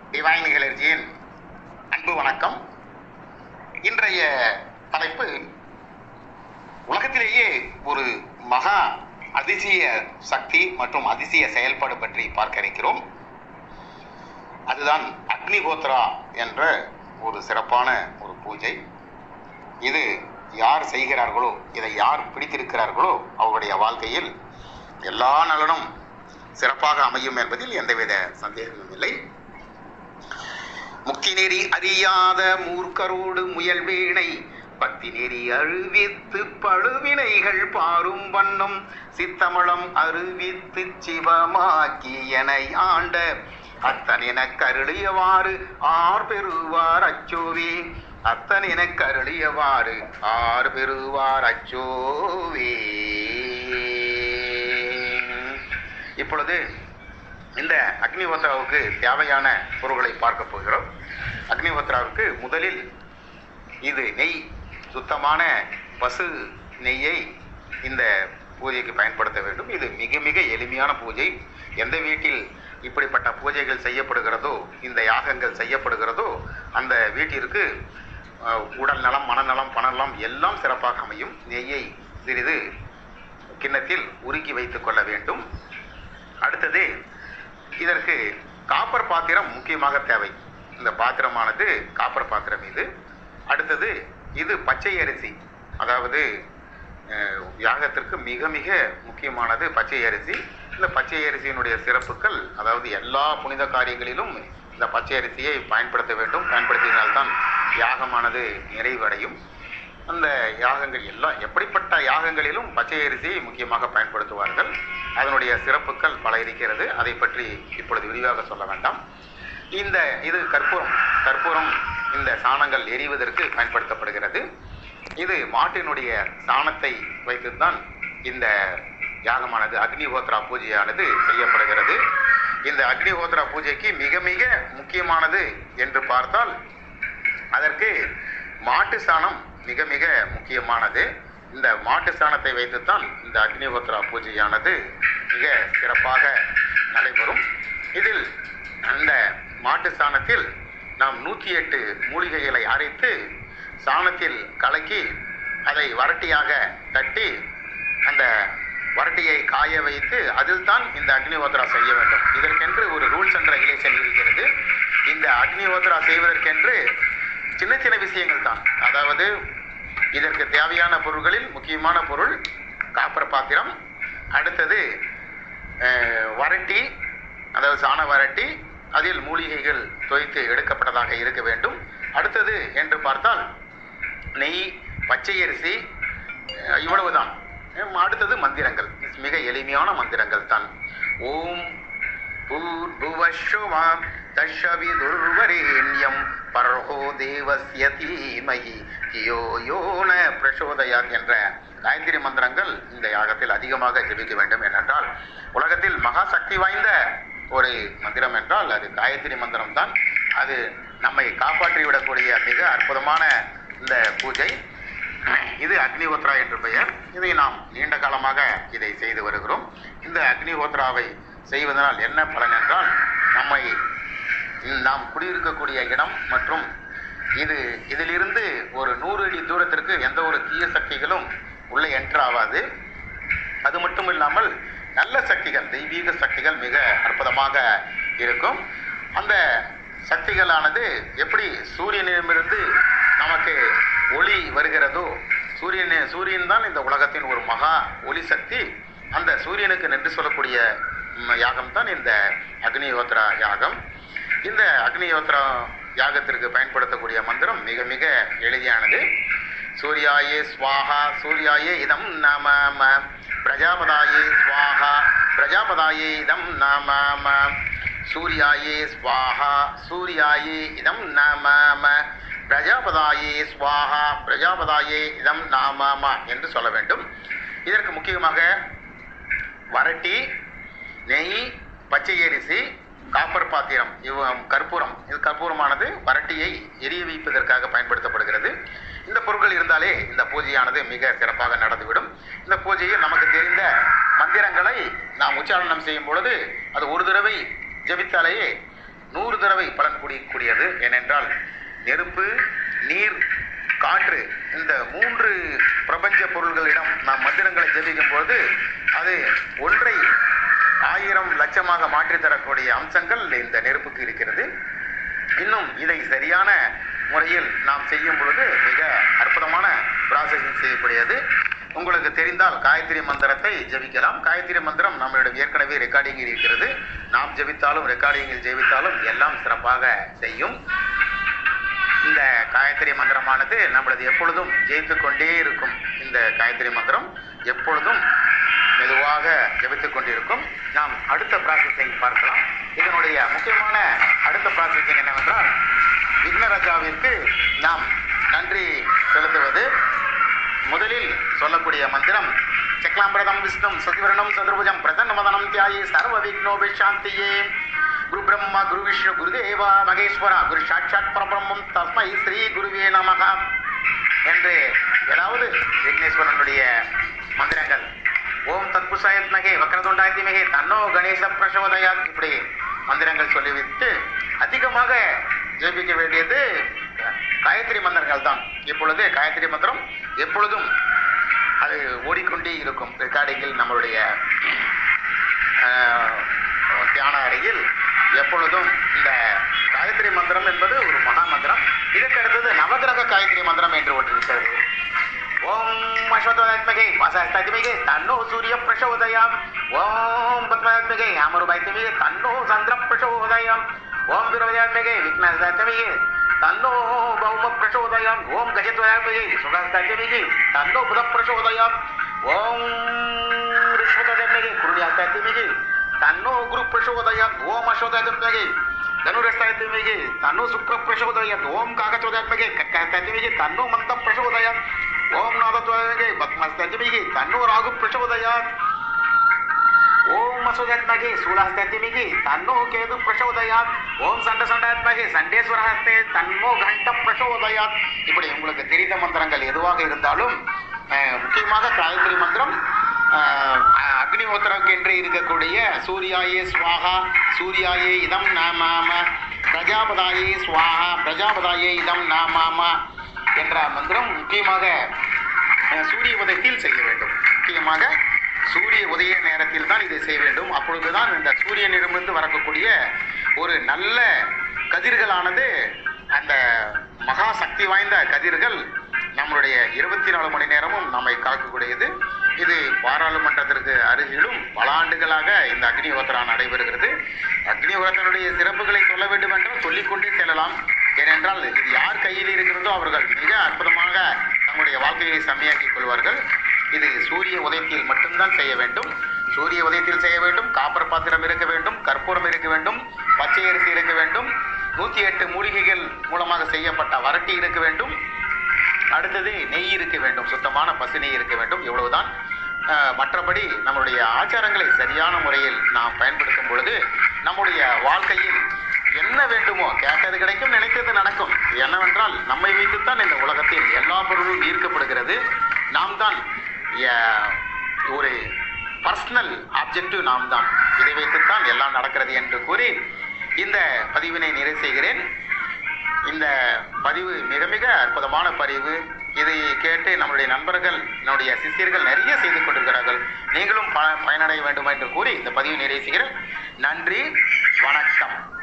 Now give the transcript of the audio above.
divine எனர்ஜியின் அன்பு வணக்கம் இன்றைய தலைப்பு உலகத்திலேயே ஒரு மகா அதிசய சக்தி மற்றும் அதிசய செயல்பாடு பற்றி பார்க்க இருக்கிறோம் அதுதான் அக்னிஹோத்ரா என்ற ஒரு சிறப்பான ஒரு பூஜை இது யார் செய்கிறார்களோ இதை யார் பிடித்திருக்கிறார்களோ அவருடைய வாழ்க்கையில் எல்லா நலனும் சிறப்பாக அமையும் என்பதில் எந்தவித சந்தேகமும் இல்லை முக்தி நெறி அறியாத மூர்க்கரோடு முயல் வீணை பக்தி நெறி அழுவித்து பழுவினைகள் பாரும் வண்ணம் சித்தமளம் அறிவித்து சிவமாக்கி என ஆண்ட அத்தனின கருளியவாறு ஆர் பெறுவார் அச்சோவே அத்தனின கருளியவாறு ஆர் பெறுவார் அச்சோவே இப்பொழுது இந்த அக்னிஹோத்ராவுக்கு தேவையான பொருட்களை பார்க்க போகிறோம் அக்னிஹோத்ராவுக்கு முதலில் இது நெய் சுத்தமான பசு நெய்யை இந்த பூஜைக்கு பயன்படுத்த வேண்டும் இது மிக மிக எளிமையான பூஜை எந்த வீட்டில் இப்படிப்பட்ட பூஜைகள் செய்யப்படுகிறதோ இந்த யாகங்கள் செய்யப்படுகிறதோ அந்த வீட்டிற்கு அஹ், உடல் நலம் மனநலம் பணநலம் எல்லாம் சிறப்பாக அமையும் நெய்யை சிறிது கிண்ணத்தில் உருக்கி வைத்துக் கொள்ள வேண்டும் அடுத்தது இதற்கு காப்பர் பாத்திரம் முக்கியமாக தேவை இந்த பாத்திரமானது காப்பர் பாத்திரம் இது அடுத்தது இது பச்சை அரிசி அதாவது அஹ், யாகத்திற்கு மிக மிக முக்கியமானது பச்சை அரிசி இந்த பச்சை அரிசியினுடைய சிறப்புகள் அதாவது எல்லா புனித காரியங்களிலும் இந்த பச்சை அரிசியை பயன்படுத்த வேண்டும் பயன்படுத்தினால்தான் யாகமானது நிறைவடையும் அந்த யாகங்கள் எல்லாம் எப்படிப்பட்ட யாகங்களிலும் பச்சை அரிசியை முக்கியமாக பயன்படுத்துவார்கள் அதனுடைய சிறப்புகள் பல இருக்கிறது அதை பற்றி இப்பொழுது விரிவாக சொல்ல வேண்டாம் இந்த இது கற்பூரம் கற்பூரம் இந்த சாணங்கள் எரிவதற்கு பயன்படுத்தப்படுகிறது இது மாட்டினுடைய சாணத்தை வைத்துத்தான் இந்த யாகமானது அக்னிஹோத்ரா பூஜையானது செய்யப்படுகிறது இந்த அக்னிஹோத்ரா பூஜைக்கு மிக மிக முக்கியமானது என்று பார்த்தால் அதற்கு மாட்டு சாணம் மிக மிக முக்கியமானது இந்த மாட்டு சாணத்தை வைத்துத்தான் இந்த அக்னிஹோத்ரா பூஜையானது மிக சிறப்பாக நடைபெறும் இதில் அந்த மாட்டு சாணத்தில் நாம் நூற்றி எட்டு மூலிகைகளை அரைத்து சாணத்தில் கலக்கி அதை வரட்டியாக தட்டி அந்த வரட்டியை காய வைத்து அதில் தான் இந்த அக்னிஹோத்ரா செய்ய வேண்டும் இதற்கென்று ஒரு ரூல்ஸ் அண்ட் ரெகுலேஷன் இருக்கிறது இந்த அக்னிஹோத்ரா செய்வதற்கென்று சின்ன சின்ன விஷயங்கள் தான் அதாவது இதற்கு தேவையான பொருட்களில் முக்கியமான பொருள் காப்பர் பாத்திரம் அடுத்தது அஹ், வரட்டி அதாவது சாண வரட்டி அதில் மூலிகைகள் தோய்த்து எடுக்கப்பட்டதாக இருக்க வேண்டும் அடுத்தது என்று பார்த்தால் நெய் பச்சை அரிசி அஹ், இவ்வளவுதான் அஹ், அடுத்தது மந்திரங்கள் மிக எளிமையான மந்திரங்கள் தான் ஓம் பூர்புவஸ்வமாம் தஷவிதுர்வரேண்யம் பர்ஹோ தேவஸ்ய தீமகி தியோ யோன பிரசோதயாத் என்ற காயத்ரி மந்திரங்கள் இந்த யாகத்தில் அதிகமாக ஜெபிக்க வேண்டும் ஏனென்றால் உலகத்தில் மகா சக்தி வாய்ந்த ஒரு மந்திரம் என்றால் அது காயத்ரி மந்திரம் தான் அது நம்மை காப்பாற்றி விடக்கூடிய மிக அற்புதமான இந்த பூஜை இது அக்னிஹோத்ரா என்று பெயர் இதை நாம் நீண்ட காலமாக இதை செய்து வருகிறோம் இந்த அக்னிஹோத்ராவை செய்வதனால் என்ன பலன் என்றால் நம்மை நாம் குடியிருக்கக்கூடிய இடம் மற்றும் இது இதிலிருந்து ஒரு நூறு அடி தூரத்திற்கு எந்த ஒரு தீய சக்திகளும் உள்ளே என்டர் ஆகாது அது மட்டும் இல்லாமல் நல்ல சக்திகள் தெய்வீக சக்திகள் மிக அற்புதமாக இருக்கும் அந்த சக்திகளானது எப்படி சூரியனிடமிருந்து நமக்கு ஒளி வருகிறதோ சூரியன் சூரியன் தான் இந்த உலகத்தின் ஒரு மகா ஒளி சக்தி அந்த சூரியனுக்கு நன்றி சொல்லக்கூடிய ம், யாகம் தான் இந்த அக்னிஹோத்ரா யாகம் இந்த அக்னிஹோத்ரா யாகத்திற்கு பயன்படுத்தக்கூடிய மந்திரம் மிக மிக எளிமையானது சூர்யாயே ஸ்வாஹா சூர்யாயே இதம் நம பிரஜாபதாயே ஸ்வாஹா பிரஜாபதாயே இதம் நம சூர்யாயே ஸ்வாஹா சூர்யாயே இதம் நம பிரஜாபதாயே ஸ்வாஹா பிரஜாபதாயே இதம் நாம என்று சொல்ல வேண்டும் இதற்கு முக்கியமாக வரட்டி நெய் பச்சை அரிசி காப்பர் பாத்திரம் இவ் கற்பூரம் இது கற்பூரமானது வரட்டியை எரிய வைப்பதற்காக பயன்படுத்தப்படுகிறது இந்த பொருட்கள் இருந்தாலே இந்த பூஜையானது மிக சிறப்பாக நடந்துவிடும் இந்த பூஜையில் நமக்கு தெரிந்த மந்திரங்களை நாம் உச்சாரணம் செய்யும் பொழுது அது ஒரு தடவை ஜெபித்தாலேயே நூறு தடவை பலன் கூடியக்கூடியது ஏனென்றால் நெருப்பு நீர் காற்று இந்த மூன்று பிரபஞ்ச பொருள்களிடம் நாம் மந்திரங்களை ஜெபிக்கும் பொழுது அது ஒன்றை ஆயிரம் லட்சமாக மாற்றித் தரக்கூடிய அம்சங்கள் இந்த நெருப்புக்கு இருக்கிறது இன்னும் இதை சரியான முறையில் நாம் செய்யும் பொழுது மிக அற்புதமான ப்ராசஸிங் செய்யக்கூடியது உங்களுக்கு தெரிந்தால் காயத்ரி மந்திரத்தை ஜெபிக்கலாம் காயத்ரி மந்திரம் நம்மளிடம் ஏற்கனவே ரெக்கார்டிங்கில் இருக்கிறது நாம் ஜெபித்தாலும் ரெக்கார்டிங்கில் ஜெபித்தாலும் எல்லாம் சிறப்பாக செய்யும் இந்த காயத்ரி மந்திரமானது நம்மளது எப்பொழுதும் ஜெயித்து கொண்டே இருக்கும் இந்த காயத்ரி மந்திரம் எப்பொழுதும் மெதுவாக ஜெபித்துக் கொண்டிருக்கும் நாம் அடுத்த ப்ராசஸிங் பார்க்கலாம் இதனுடைய முக்கியமான அடுத்த ப்ராசஸிங் என்னவென்றால் விக்னராஜாவிற்கு நாம் நன்றி செலுத்துவது முதலில் சொல்லக்கூடிய மந்திரம் சக்லாம்பிரதம் விஷ்ணும் சதிவரணம் சதுர்புஜம் பிரசன்னமதனம் தியாயி சர்வ விக்னோபிஷாந்தியே குரு பிரம்மா குரு விஷ்ணு குருதேவா மகேஸ்வரா குரு சாட்சாத் பரபிரம்மம் தஸ்மை ஸ்ரீ குருவே நமக என்று ஏதாவது விக்னேஸ்வரனுடைய மந்திரங்கள் ஓம் தத்புசாயத்மகே வக்ரதுண்டாயத்திமகே தன்னோ கணேச பிரசோதயாத் இப்படி மந்திரங்கள் சொல்லிவிட்டு அதிகமாக ஜெபிக்க வேண்டியது காயத்ரி மந்திரங்கள் தான் இப்பொழுது காயத்ரி மந்திரம் எப்பொழுதும் அது ஓடிக்கொண்டே இருக்கும் ரெக்கார்டிங்கில் நம்மளுடைய ஆஹ், தியான அறையில் எப்பொழுதும் இந்த காயத்ரி மந்திரம் என்பது ஒரு மகா மந்திரம் இதற்கு அடுத்தது நவகிரக காயத்ரி மந்திரம் என்று ஒன்று இருக்கிறது ஓம் அஸ்வதாத்மகே வாசாஸ்தாத்மிகே தன்னோ சூரிய பிரசோதயாம் ஓம் பத்மாத்மிகே அமருபாத்மிகே தன்னோ சந்திர பிரசோதயாம் ஓம் விரோதாத்மிகே விக்னாசாத்மிகே தன்னோ பௌம பிரசோதயாம் ஓம் கஜத்வதாத்மிகே சுகாஸ்தாத்மிகே தன்னோ புத பிரசோதயாம் ஓம் ரிஷ்வதாத்மிகே குருணியாஸ்தாத்மிகே தன்னோ குரு பிரசோதயாம் ஓம் அஸ்வதாத்மிகே ಧನುರಸ್ತಾತ್ಮಿಗೆ ತನ್ನೋ ಶುಕ್ರ ಪ್ರಚೋದಯಾತ್ ಓಂ ಕಾಕಚೋದಾತ್ಮಿಗೆ ಕಕ್ಕಾಸ್ತಾತ್ಮಿಗೆ ತನ್ನೋ ಮಂತ ಪ್ರಚೋದಯಾತ್ ಓಂ ನಾದತ್ವಗೆ ಪದ್ಮಸ್ತಾತ್ಮಿಗೆ ತನ್ನೋ ರಾಗು ಪ್ರಚೋದಯಾತ್ ಓಂ ಅಸುಧಾತ್ಮಗೆ ಸ್ಥೂಲಾಸ್ತಾತ್ಮಿಗೆ ತನ್ನೋ ಕೇದು ಪ್ರಚೋದಯಾತ್ ஓம் சண்ட சண்டாத்மகே சண்டேஸ்வர ஹஸ்தே தன்னோ கண்ட பிரசோதயாத் இப்படி உங்களுக்கு தெரிந்த மந்திரங்கள் எதுவாக இருந்தாலும் அஹ், முக்கியமாக காயத்ரி மந்திரம் அஹ், அக்னிஹோத்திரக்கு என்று இருக்கக்கூடிய சூர்யாயே ஸ்வாஹா சூர்யாயே இதம் நாமாம பிரஜாபதாயே ஸ்வாஹா பிரஜாபதாயே இதம் நாமாம என்ற மந்திரம் முக்கியமாக அஹ், சூரிய உதயத்தில் செய்ய வேண்டும் முக்கியமாக சூரிய உதய நேரத்தில் தான் இதை செய்ய வேண்டும் அப்பொழுதுதான் இந்த சூரியனிடமிருந்து வரக்கூடிய ஒரு நல்ல கதிர்களானது அந்த மகா சக்தி வாய்ந்த கதிர்கள் நம்மளுடைய இருபத்தி நாலு மணி நேரமும் நம்மை காக்கக்கூடியது இது பாராளுமன்றத்திற்கு அருகிலும் பல ஆண்டுகளாக இந்த அக்னிஹோத்திரா நடைபெறுகிறது அக்னிஹோத்திரனுடைய சிறப்புகளை சொல்ல வேண்டும் என்றால் சொல்லிக்கொண்டே செல்லலாம் ஏனென்றால் இது யார் கையில் இருக்கிறதோ அவர்கள் மிக அற்புதமாக தங்களுடைய வாழ்க்கையை செம்மையாக்கிக் கொள்வார்கள் இது சூரிய உதயத்தில் மட்டும்தான் செய்ய வேண்டும் சூரிய உதயத்தில் செய்ய வேண்டும் காப்பர் பாத்திரம் இருக்க வேண்டும் கற்பூரம் இருக்க வேண்டும் பச்சை அரிசி இருக்க வேண்டும் நூற்றி எட்டு மூலிகைகள் மூலமாக செய்யப்பட்ட வரட்டி இருக்க வேண்டும் அடுத்தது நெய் இருக்க வேண்டும் சுத்தமான பசு நெய் இருக்க வேண்டும் இவ்வளவுதான் அஹ், மற்றபடி நம்முடைய ஆச்சாரங்களை சரியான முறையில் நாம் பயன்படுத்தும் பொழுது நம்முடைய வாழ்க்கையில் என்ன வேண்டுமோ கேட்டது கிடைக்கும் நினைத்தது நடக்கும் என்னவென்றால் நம்மை வைத்துத்தான் இந்த உலகத்தில் எல்லா பொருளும் ஈர்க்கப்படுகிறது நாம் தான் அஹ், ஒரு பர்சனல் ஆப்ஜெக்டிவ் நாம் தான் இதை வைத்துத்தான் எல்லாம் நடக்கிறது என்று கூறி இந்த பதிவினை நிறைவு செய்கிறேன் இந்த பதிவு மிக மிக அற்புதமான பதிவு இதை கேட்டு நம்முடைய நண்பர்கள் நம்முடைய சிஷியர்கள் நிறைய செய்து கொண்டிருக்கிறார்கள் நீங்களும் ப பயனடைய வேண்டும் என்று கூறி இந்த பதிவை நிறைவு செய்கிறேன் நன்றி வணக்கம்